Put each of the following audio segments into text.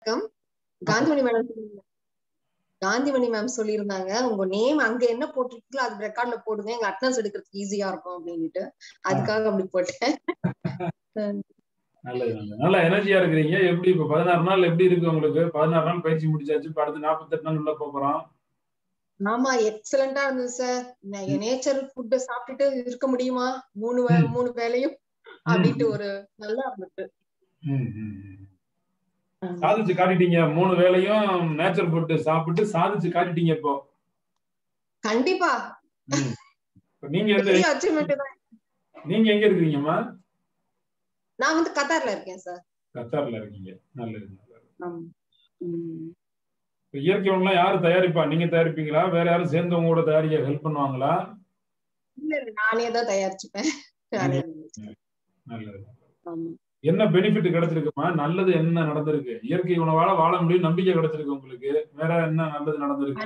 வணக்கம் Gandhimani madam Gandhimani ma'am சொல்லியிருந்தாங்க உங்க நேம் அங்க என்ன போட்டிருக்கீங்களோ அது ரெக்கார்ட்ல போடுங்க எங்க அட்டனன்ஸ் எடுக்கிறதுக்கு ஈஸியா இருக்கும் அப்படின்னுட்டு அதுக்காக அப்படி போட்டேன் நல்லது நல்லது நல்லா எனர்ஜியா இருக்கிறீங்க எப்படி இப்ப பதினாறு நாள் எப்படி இருக்கு உங்களுக்கு பதினாறு நாள் பயிற்சி முடிச்சாச்சு இப்ப அடுத்து நாற்பத்தெட்டு நாள் உள்ள போறோம் ஆமா எக்ஸலண்டா இருந்தது சார் நேச்சர் ஃபுட்ட சாப்பிட்டுட்டு இருக்க முடியுமா மூணு வே- மூணு வேலையும் அப்படின்ட்டு ஒரு நல்லா இருந்துச்சு ம், ம், ம். சாதிச்சு காட்டிட்டீங்க மூணு வேளையும் நேச்சர் ஃபுட் சாப்பிட்டு சாதிச்சு காட்டிட்டீங்க இப்போ கண்டிப்பா ம். இப்ப நீங்க எந்த பெரிய அச்சீவ்மெண்ட் தான் நீங்க எங்க இருக்கிறீங்கம்மா நான் வந்து கத்தார்ல இருக்கேன் சார் கத்தார்ல இருக்கீங்க நல்லது நல்லது ஆமா. ம். இப்ப இயற்கை உணவுலாம் யாரு தயாரிப்பா நீங்க தயாரிப்பீங்களா வேற யாரும் சேர்ந்து உங்க கூட தயாரிக்க ஹெல்ப் பண்ணுவாங்களா இல்ல இல்ல நானே தான் தயாரிச்சுப்பேன் நானே நல்லது ஆமா. என்ன பெனிஃபிட் கிடைச்சிருக்குமா நல்லது என்ன நடந்திருக்கு இயற்கை உணவால வாழ முடியும் நம்பிக்கை கிடைச்சிருக்கு உங்களுக்கு வேற என்ன நல்லது நடந்திருக்கு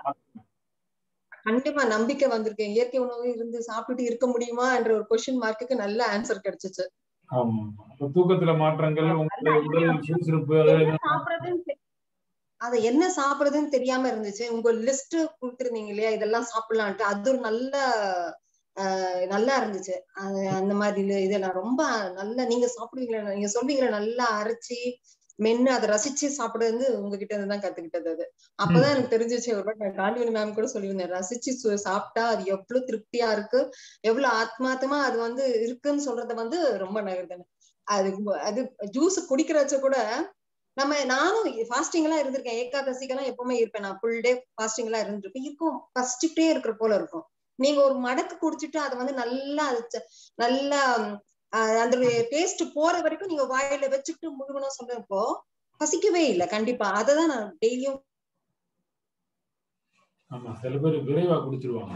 கண்டிப்பா நம்பிக்கை வந்திருக்கு இயற்கை உணவு இருந்து சாப்பிட்டுட்டு இருக்க முடியுமா என்ற ஒரு கொஸ்டின் மார்க்குக்கு நல்ல ஆன்சர் கிடைச்சிச்சு ஆமா ஆமா அப்ப தூக்கத்துல மாற்றங்கள் உங்களுடைய உடல் சுறுசுறுப்பு அது என்ன சாப்பிடுறதுன்னு தெ- அத என்ன சாப்பிடுறதுன்னு தெரியாம இருந்துச்சு உங்க லிஸ்ட் கொடுத்திருந்தீங்க இல்லையா இதெல்லாம் சாப்பிடலான்ட்டு அது ஒரு நல்ல ஆஹ் நல்லா இருந்துச்சு அது அந்த மாதிரி இது- இதை நான் ரொம்ப நல்லா நீங்க சாப்பிடுவீங்களா நீங்க சொல்வீங்களா நல்லா அரைச்சி மென்னு அதை ரசிச்சு சாப்பிடுறது வந்து உங்ககிட்ட இருந்து தான் கத்துக்கிட்டது அது அப்பதான் எனக்கு தெரிஞ்சிச்சு ஒரு வாட்டி நான் காண்டிவனி மேம் கூட சொல்லியிருந்தேன் ரசிச்சு சு- சாப்பிட்டா அது எவ்வளவு திருப்தியா இருக்கு எவ்வளவு ஆத்மார்த்தமா அது வந்து இருக்குன்னு சொல்றத வந்து ரொம்ப நகர்தானே அது அது ஜூஸ் குடிக்கிறச்ச கூட நம்ம நானும் ஃபாஸ்டிங் எல்லாம் இருந்திருக்கேன் ஏகாதசிக்கெல்லாம் எப்பவுமே இருப்பேன் நான் ஃபுல் டே ஃபாஸ்டிங் எல்லாம் இருந்திருப்பேன் இருக்கும் பசிச்சுட்டே இருக்கிற போல இருக்கும் நீங்க ஒரு மடக்கு குடிச்சிட்டு அதை வந்து நல்லா அது ச- நல்லா ஆஹ் அந்த டேஸ்ட் போற வரைக்கும் நீங்க வாயில வச்சுட்டு முழுகணும் சொல்றப்போ பசிக்கவே இல்லை கண்டிப்பா அததான் நான் டெய்லியும் ஆமா சில பேர் விரைவா குடிச்சிருவாங்க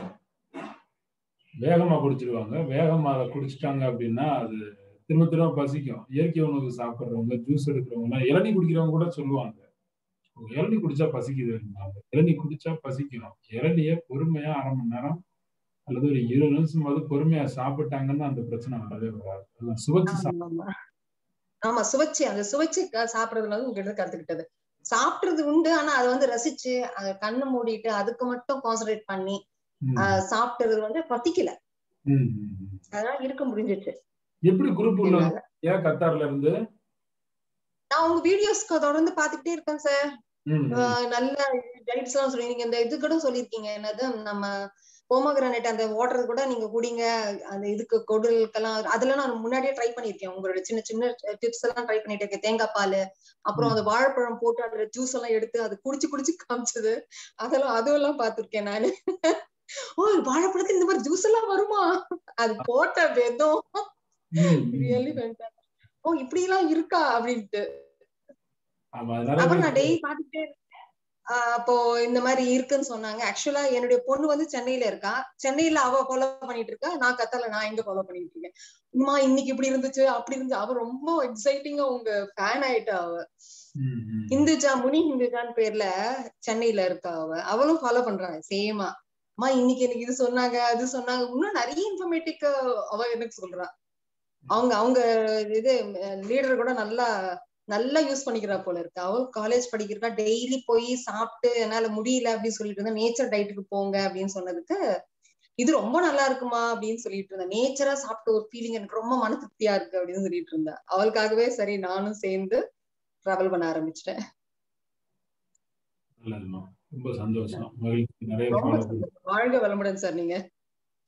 வேகமா குடிச்சிருவாங்க வேகமா அதை குடிச்சிட்டாங்க அப்படின்னா அது திரும்ப திரும்ப பசிக்கும் இயற்கை உணவு சாப்பிடுறவங்க ஜூஸ் எடுக்கிறவங்க இளநீ குடிக்கிறவங்க கூட சொல்லுவாங்க இளநீ குடிச்சா பசிக்குது அப்படிம்பாங்க. இளநீ குடிச்சா பசிக்கும் இளநிய பொறுமையா அரை மணி நேரம் அல்லது ஒரு இருபது நிமிஷமாவது பொறுமையா சாப்பிட்டாங்கன்னா அந்த பிரச்சனை வரவே வராது அதான் சுவைச்சு சாப்பிட்டு ஆமா. ஆமா சுவைச்சு அந்த சுவைச்சு க- சாப்பிடுறதுல வந்து உங்ககிட்ட கத்துக்கிட்டது சாப்பிடுறது உண்டு ஆனா அதை வந்து ரசிச்சு அதை கண்ணை மூடிட்டு அதுக்கு மட்டும் கான்சென்ட்ரேட் பண்ணி ம், ஆஹ் சாப்பிட்டது வந்து பத்திக்கல ம், ம், ம். அதனால இருக்க முடிஞ்சிச்சு எப்படி குரூப் உள்ள ஏன் கத்தார்ல இருந்து நான் உங்க வீடியோஸ்க்கு தொடர்ந்து பாத்துக்கிட்டே இருக்கேன் சார் ம், ம். நல்ல டைட்ஸ் எல்லாம் சொல்லி நீங்க இந்த இது கூட சொல்லிருக்கீங்க என்னது நம்ம போமோகிரானேட் அந்த வாட்டர் கூட நீங்க குடிங்க அந்த இதுக்கு கொடலுக்கெல்லாம் அதெல்லாம் நான் முன்னாடியே ட்ரை பண்ணிருக்கேன் உங்களோட சின்ன சின்ன டிப்ஸ் எல்லாம் ட்ரை பண்ணிட்டு இருக்கேன் தேங்காய் பால் அப்புறம் அந்த வாழைப்பழம் போட்டு அதுல ஜூஸ் எல்லாம் எடுத்து அது குடிச்சு குடிச்சு காமிச்சது அதெல்லாம் அதுவெல்லாம் பார்த்திருக்கேன் நானு ஓ வாழைப்பழத்துல இந்த மாதிரி ஜூஸ் எல்லாம் வருமா அது போட்ட விதம் ம், ம். ரியலி ஓ இப்படி எல்லாம் இருக்கா அப்படின்ட்டு ஆமா அதனால அப்புறம் நான் உங்களுக்கு- டெய்லி பாத்துக்கிட்டே இருக்கேன். ஆஹ் அப்போ இந்த மாதிரி இருக்குன்னு சொன்னாங்க ஆக்சுவலா என்னுடைய பொண்ணு வந்து சென்னையில இருக்கா சென்னையில அவ ஃபாலோ பண்ணிட்டு இருக்கா நான் கத்தால நான் எங்க ஃபாலோ பண்ணிட்டு இருக்கேன் அம்மா இன்னைக்கு இப்படி இருந்துச்சு அப்படி இருந்துச்சு அவ ரொம்ப எக்ஸைட்டிங்கா உங்க ஃபேன் ஆயிட்டா அவ ம், ம். இந்துஜா முனி இந்துஜான்னு பேர்ல சென்னையில இருக்கா அவ அவளும் ஃபாலோ பண்றாங்க சேமா அம்மா இன்னைக்கு எனக்கு இது சொன்னாங்க அது சொன்னாங்க இன்னும் நிறைய இன்ஃபர்மேட்டிக் அவ எனக்கு சொல்றா அவங்க அவங்க இது லீடர் கூட நல்லா நல்லா யூஸ் பண்ணிக்கிறா போல இருக்கு அவ காலேஜ் படிக்கிறா டெய்லி போய் சாப்பிட்டு என்னால முடியல அப்படின்னு சொல்லிட்டு இருந்தா நேச்சர் டயட்டுக்கு போங்க அப்படின்னு சொன்னதுக்கு இது ரொம்ப நல்லா இருக்குமா அப்படின்னு சொல்லிட்டு இருந்தா நேச்சரா சாப்பிட்ட ஒரு ஃபீலிங் எனக்கு ரொம்ப மன திருப்தியா இருக்கு அப்படின்னு சொல்லிட்டு இருந்தா அவளுக்காகவே சரி நானும் சேர்ந்து டிராவல் பண்ண ஆரம்பிச்சிட்டேன் நல்லதுமா ரொம்ப சந்தோஷம் மகிழ்ச்சி நிறைய ரொம்ப ஃபாலோ சந்தோஷம். வாழ்க வளமுடன் சார் நீங்க